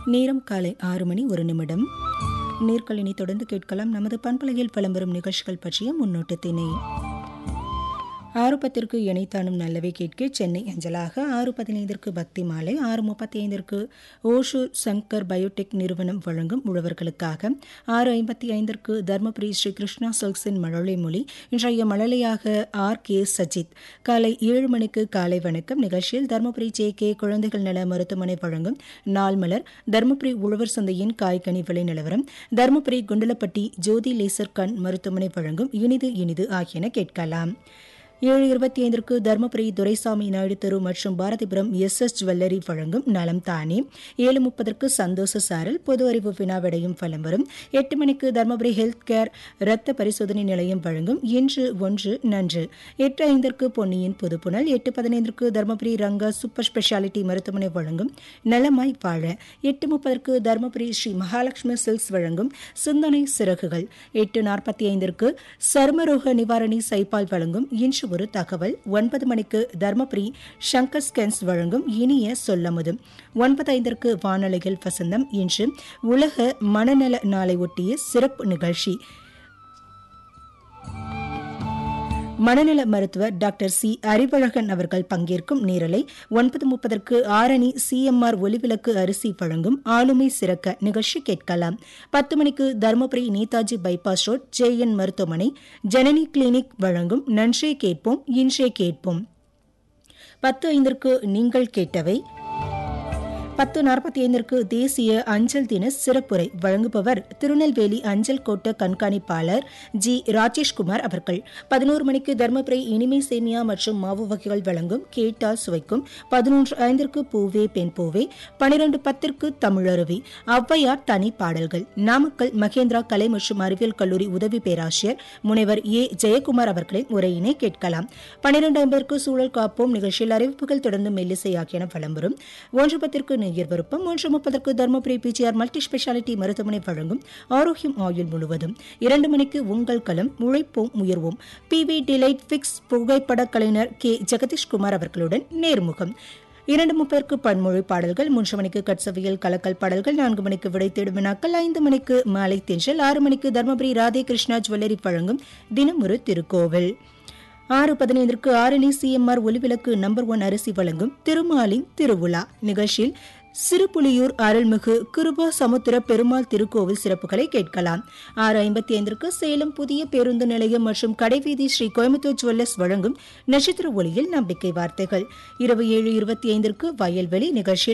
நேரம் காலை ஆறு மணி ஒரு நிமிடம் நேர்களினை தொடர்ந்து கேட்கலாம் நமது பண்பலையில் விளம்பரம் நிகழ்ச்சிகள் பற்றிய முன்னோட்டத்தினை ஆறு பத்திற்கு இணைத்தானும் நல்லவை கேட்க சென்னை அஞ்சலாக ஆறு பதினைந்திற்கு பக்தி மாலை ஆறு முப்பத்தி ஐந்திற்கு ஓஷூர் சங்கர் பயோடெக் நிறுவனம் வழங்கும் உழவர்களுக்காக ஆறு ஐம்பத்தி ஐந்திற்கு தர்மபுரி ஸ்ரீ கிருஷ்ணா சில்க்ஸின் மழலை மொழி இன்றைய மழலையாக ஆர் கே சஜித் காலை ஏழு மணிக்கு காலை வணக்கம் நிகழ்ச்சியில் தர்மபுரி ஜே கே குழந்தைகள் நல மருத்துவமனை வழங்கும் நாள் மலர் தர்மபுரி உழவர் சந்தையின் காய்கனி விலை நிலவரம் தர்மபுரி குண்டலப்பட்டி ஜோதி லேசர் கண் மருத்துவமனை வழங்கும் இனிது இனிது ஆகியன கேட்கலாம் ஏழு இருபத்தி ஐந்திற்கு தர்மபுரி துரைசாமி நாயுடு தெரு மற்றும் பாரதிபுரம் எஸ் எஸ் ஜுவல்லரி வழங்கும் நலம் தானே ஏழு முப்பதற்கு சந்தோஷ சாரல் பொது அறிவு வினாவிடையும் பலம் வரும் எட்டு மணிக்கு தர்மபுரி ஹெல்த் கேர் இரத்த பரிசோதனை நிலையம் வழங்கும் இன்று ஒன்று நன்று எட்டு ஐந்திற்கு பொன்னியின் புதுப்புணல் எட்டு பதினைந்திற்கு தர்மபுரி ரங்கா சூப்பர் ஸ்பெஷாலிட்டி மருத்துவமனை வழங்கும் நலமாய் வாழ எட்டு முப்பதற்கு தர்மபுரி ஸ்ரீ மகாலட்சுமி சில்க்ஸ் வழங்கும் சிந்தனை சிறகுகள் எட்டு நாற்பத்தி ஐந்திற்கு சர்மரோக நிவாரணி சைபால் வழங்கும் இன்று ஒரு தகவல் ஒன்பது மணிக்கு தர்மபுரி சங்கர் ஸ்கென்ஸ் வழங்கும் இனிய சொல்லமுது ஒன்பது ஐந்திற்கு வானொலிகள் வசந்தம் இன்று உலக மனநல நாளை ஒட்டிய சிறப்பு நிகழ்ச்சி மனநல மருத்துவர் டாக்டர் சி அறிவழகன் அவர்கள் பங்கேற்கும் நேரலை ஒன்பது முப்பதற்கு ஆரணி சிஎம்ஆர் ஒலிவிளக்கு அரிசி வழங்கும் ஆளுமை சிறக்க நிகழ்ச்சி கேட்கலாம் பத்து மணிக்கு Dharmapuri Netaji bypass road JN மருத்துவமனை ஜனனி கிளினிக் வழங்கும் நன்றே கேட்போம் இன்றே கேட்போம் பத்து ஐந்திற்கு நீங்கள் கேட்டவை பத்து நாற்பத்தி ஐந்திற்கு தேசிய அஞ்சல் தின சிறப்புரை வழங்குபவர் திருநெல்வேலி அஞ்சல் கோட்ட கண்காணிப்பாளர் ஜி ராஜேஷ்குமார் அவர்கள் பதினோரு மணிக்கு தர்மபுரி இனிமை சேமியா மற்றும் மாவு வகைகள் வழங்கும் கேட்டால் சுவைக்கும் பதினொன்று ஐந்திற்கு பூவே பெண் பூவே பனிரெண்டு பத்திற்கு தமிழருவி ஔவையார் தனி பாடல்கள் நாமக்கல் மகேந்திரா கலை மற்றும் அறிவியல் கல்லூரி உதவி பேராசிரியர் முனைவர் ஏ ஜெயக்குமார் அவர்களின் உரையினை கேட்கலாம் பனிரெண்டு ஐம்பதற்கு சூழல் காப்போம் நிகழ்ச்சியில் அறிவிப்புகள் தொடர்ந்து மெல்லிசை ஆகியன வலம் வரும் ஒன்று பத்திற்கு நேயர் விருப்பம் ஒன்று முப்பதற்கு தர்மபுரி பிஜிஆர் மல்டி ஸ்பெஷாலிட்டி மருத்துவமனை வழங்கும் ஆரோக்கியம் ஆயுள் முழுவதும் இரண்டு மணிக்கு உங்கள் களம் உழைப்போம் உயர்வோம் பி வி டிலைட் பிக்ஸ் புகைப்பட கலைஞர் கே ஜெகதீஷ்குமார் அவர்களுடன் நேர்முகம் இரண்டு முப்பதற்கு பன்மொழி பாடல்கள் மூன்று மணிக்கு கட்சவியல் கலக்கல் பாடல்கள் நான்கு மணிக்கு விடை தேடும் வினாக்கள் ஐந்து மணிக்கு மாலை தென்றல் ஆறு மணிக்கு தர்மபுரி ராதே கிருஷ்ணா ஜுவல்லரி வழங்கும் தினமொரு திருக்கோவில் ஆறு பதினைந்திற்கு Arani CMR Olivilakku number one அரிசி வழங்கும் திருமாலின் திருவிழா நிகழ்ச்சியில் சிறுபுலியூர் அருள்மிகு கிருபா சமுத்திர பெருமாள் திருக்கோவில் சிறப்புகளை கேட்கலாம் ஆறு ஐம்பத்தி ஐந்திற்கு சேலம் புதிய பேருந்து நிலையம் மற்றும் கடைவீதி ஸ்ரீ கோயம்புத்தூர் ஜுவல்லர்ஸ் வழங்கும் நட்சத்திர ஒளியில் நம்பிக்கை வார்த்தைகள் இரவு ஏழு இருபத்தி ஐந்திற்கு வயல்வெளி நிகழ்ச்சியில்